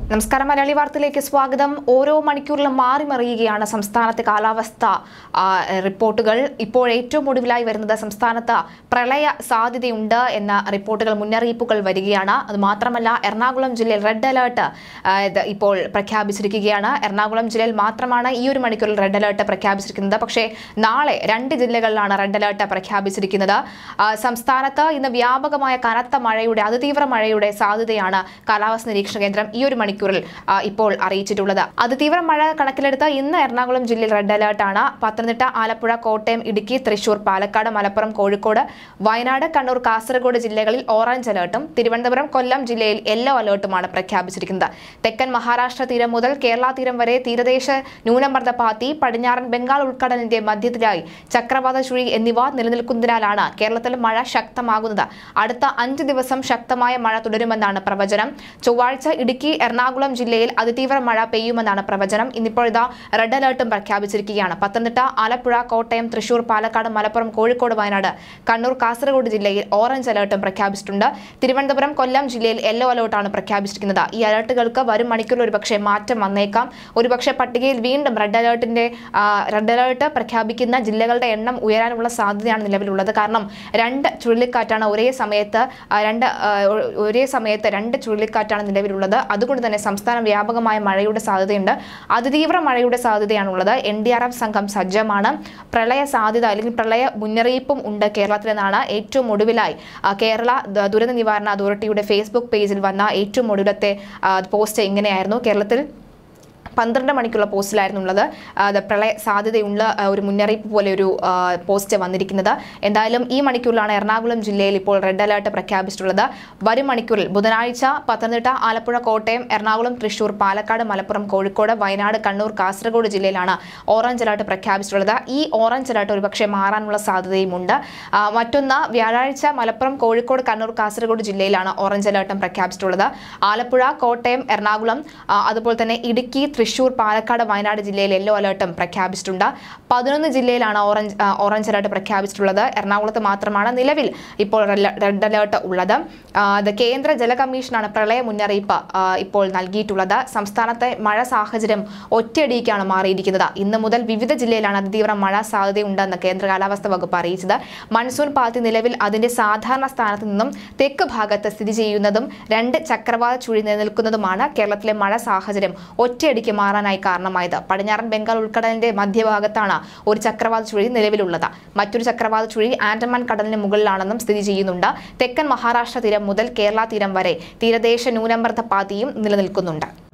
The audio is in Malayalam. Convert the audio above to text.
നമസ്കാരം മലയാളി വാർത്തയിലേക്ക് സ്വാഗതം ഓരോ മണിക്കൂറിലും മാറി മറിയുകയാണ് സംസ്ഥാനത്തെ കാലാവസ്ഥ ആ, റിപ്പോർട്ടുകൾ ഇപ്പോൾ ഏറ്റവും ഒടുവിലായി വരുന്നത് സംസ്ഥാനത്ത് പ്രളയ സാധ്യതയുണ്ട് എന്ന റിപ്പോർട്ടുകൾ മുന്നറിയിപ്പുകൾ വരികയാണ് അത് മാത്രമല്ല എറണാകുളം ജില്ലയിൽ റെഡ് അലേർട്ട് ആ, ഇത് ഇപ്പോൾ പ്രഖ്യാപിച്ചിരിക്കുകയാണ് എറണാകുളം ജില്ലയിൽ മാത്രമാണ് ഈ ഒരു മണിക്കൂറിൽ റെഡ് അലേർട്ട് പ്രഖ്യാപിച്ചിരിക്കുന്നത് പക്ഷേ നാളെ രണ്ട് ജില്ലകളിലാണ് റെഡ് അലേർട്ട് പ്രഖ്യാപിച്ചിരിക്കുന്നത് ആ, സംസ്ഥാനത്ത് ഇന്ന് വ്യാപകമായ കനത്ത മഴയുടെ അതിതീവ്ര മഴയുടെ സാധ്യതയാണ് കാലാവസ്ഥ നിരീക്ഷണ കേന്ദ്രം ഈ ഒരു മണിക്കൂറിൽ ആ, ഇപ്പോൾ അറിയിച്ചിട്ടുള്ളത് അതിതീവ്ര മഴ കണക്കിലെടുത്ത് ഇന്ന് എറണാകുളം ജില്ലയിൽ റെഡ് അലേർട്ടാണ് പത്തനംതിട്ട ആലപ്പുഴ കോട്ടയം ഇടുക്കി തൃശൂർ പാലക്കാട് മലപ്പുറം കോഴിക്കോട് വയനാട് കണ്ണൂർ കാസർഗോഡ് ജില്ലകളിൽ ഓറഞ്ച് അലേർട്ടും തിരുവനന്തപുരം കൊല്ലം ജില്ലയിൽ യെല്ലോ അലേർട്ടുമാണ് പ്രഖ്യാപിച്ചിരിക്കുന്നത് തെക്കൻ മഹാരാഷ്ട്ര തീരം മുതൽ കേരള തീരം വരെ തീരദേശ ന്യൂനമർദ്ദ പാത്തി പടിഞ്ഞാറൻ ബംഗാൾ ഉൾക്കടലിന്റെ മധ്യത്തിലായി ചക്രവാത ചുഴി എന്നിവ നിലനിൽക്കുന്നതിനാലാണ് കേരളത്തിൽ മഴ ശക്തമാകുന്നത് അടുത്ത അഞ്ച് ദിവസം ശക്തമായ മഴ തുടരുമെന്നാണ് പ്രവചനം ചൊവ്വാഴ്ച ഇടുക്കി എറണാകുളം ജില്ലയിൽ അതിതീവ്ര മഴ പെയ്യുമെന്നാണ് പ്രവചനം ഇന്നിപ്പോൾ ഇതാ റെഡ് അലേർട്ടും പ്രഖ്യാപിച്ചിരിക്കുകയാണ് പത്തനംതിട്ട ആലപ്പുഴ കോട്ടയം തൃശൂർ പാലക്കാട് മലപ്പുറം കോഴിക്കോട് വയനാട് കണ്ണൂർ കാസർഗോഡ് ജില്ലയിൽ ഓറഞ്ച് അലേർട്ടും പ്രഖ്യാപിച്ചിട്ടുണ്ട് തിരുവനന്തപുരം കൊല്ലം ജില്ലയിൽ യെല്ലോ അലേർട്ടാണ് പ്രഖ്യാപിച്ചിരിക്കുന്നത് ഈ അലേർട്ടുകൾക്ക് വരും മണിക്കൂറിൽ ഒരുപക്ഷെ മാറ്റം വന്നേക്കാം ഒരുപക്ഷെ പട്ടികയിൽ വീണ്ടും റെഡ് അലേർട്ടിന്റെ ആ, റെഡ് അലേർട്ട് പ്രഖ്യാപിക്കുന്ന ജില്ലകളുടെ എണ്ണം ഉയരാനുള്ള സാധ്യതയാണ് നിലവിലുള്ളത് കാരണം രണ്ട് ചുഴലിക്കാറ്റാണ് ഒരേ സമയത്ത് ആ, രണ്ട് ആ, ഒ- ഒരേ സമയത്ത് രണ്ട് ചുഴലിക്കാറ്റാണ് നിലവിലുള്ളത് അതുകൊണ്ട് തന്നെ സംസ്ഥാനം വ്യാപകമായ മഴയുടെ സാധ്യതയുണ്ട് അതിതീവ്ര മഴയുടെ സാധ്യതയാണുള്ളത് എൻ ഡി ആർ എഫ് സംഘം സജ്ജമാണ് പ്രളയ സാധ്യത അല്ലെങ്കിൽ പ്രളയ മുന്നറിയിപ്പും ഉണ്ട് കേരളത്തിൽ നിന്നാണ് ഏറ്റവും ഒടുവിലായി ആ, കേരള ദ- ദുരന്ത നിവാരണ അതോറിറ്റിയുടെ ഫേസ്ബുക്ക് പേജിൽ വന്ന ഏറ്റവും ഒടുവിലത്തെ ആ, പോസ്റ്റ് ഇങ്ങനെയായിരുന്നു കേരളത്തിൽ പന്ത്രണ്ട് മണിക്കുള്ള പോസ്റ്റിലായിരുന്നു ഉള്ളത് ആ, അത് പ്രളയ സാധ്യതയുള്ള ആ, ഒരു മുന്നറിയിപ്പ് പോലെ ഒരു ആ, പോസ്റ്റ് വന്നിരിക്കുന്നത് എന്തായാലും ഈ മണിക്കൂറിലാണ് എറണാകുളം ജില്ലയിൽ ഇപ്പോൾ റെഡ് അലേർട്ട് പ്രഖ്യാപിച്ചിട്ടുള്ളത് വരും മണിക്കൂറിൽ ബുധനാഴ്ച പത്തനംതിട്ട ആലപ്പുഴ കോട്ടയം എറണാകുളം തൃശൂർ പാലക്കാട് മലപ്പുറം കോഴിക്കോട് വയനാട് കണ്ണൂർ കാസർഗോഡ് ജില്ലയിലാണ് ഓറഞ്ച് അലേർട്ട് പ്രഖ്യാപിച്ചിട്ടുള്ളത് ഈ ഓറഞ്ച് അലേർട്ട് ഒരുപക്ഷെ മാറാനുള്ള സാധ്യതയുമുണ്ട് ആ, മറ്റൊന്ന് വ്യാഴാഴ്ച മലപ്പുറം കോഴിക്കോട് കണ്ണൂർ കാസർഗോഡ് ജില്ലയിലാണ് ഓറഞ്ച് അലേർട്ടും പ്രഖ്യാപിച്ചിട്ടുള്ളത് ആലപ്പുഴ കോട്ടയം എറണാകുളം ആ, അതുപോലെ തന്നെ ഇടുക്കി തൃശൂർ പാലക്കാട് വയനാട് ജില്ലയിൽ യെല്ലോ അലേർട്ടും പ്രഖ്യാപിച്ചിട്ടുണ്ട് പതിനൊന്ന് ജില്ലയിലാണ് ഓറഞ്ച് ആ, ഓറഞ്ച് അലേർട്ട് പ്രഖ്യാപിച്ചിട്ടുള്ളത് എറണാകുളത്ത് മാത്രമാണ് നിലവിൽ ഇപ്പോൾ റെല്ല- റെഡ് അലേർട്ട് ഉള്ളത് ആ, ഇത് കേന്ദ്ര ജല കമ്മീഷനാണ് പ്രളയ മുന്നറിയിപ്പ് ആ, ഇപ്പോൾ നൽകിയിട്ടുള്ളത് സംസ്ഥാനത്തെ മഴ സാഹചര്യം ഒറ്റയടിക്കാണ് മാറിയിരിക്കുന്നത് ഇന്ന് മുതൽ വിവിധ ജില്ലയിലാണ് അതിതീവ്ര മഴ സാധ്യതയുണ്ടെന്ന് കേന്ദ്ര കാലാവസ്ഥാ വകുപ്പ് അറിയിച്ചത് മൺസൂൺ പാത്തി നിലവിൽ അതിന്റെ സാധാരണ സ്ഥാനത്ത് നിന്നും തെക്ക് ഭാഗത്ത് സ്ഥിതി ചെയ്യുന്നതും രണ്ട് ചക്രവാത ചുഴി നിലനിൽക്കുന്നതുമാണ് കേരളത്തിലെ മഴ സാഹചര്യം ഒറ്റയടിക്ക് മാറാനായി കാരണമായത് പടിഞ്ഞാറൻ ബംഗാൾ ഉൾക്കടലിന്റെ മധ്യഭാഗത്താണ് ഒരു ചക്രവാത ചുഴി നിലവിലുള്ളത് മറ്റൊരു ചക്രവാത ചുഴി ആൻഡമാൻ കടലിന് മുകളിലാണെന്നും സ്ഥിതി ചെയ്യുന്നുണ്ട് തെക്കൻ മഹാരാഷ്ട്ര തീരം മുതൽ കേരള തീരം വരെ തീരദേശ ന്യൂനമർദ്ദ പാത്തിയും നിലനിൽക്കുന്നുണ്ട്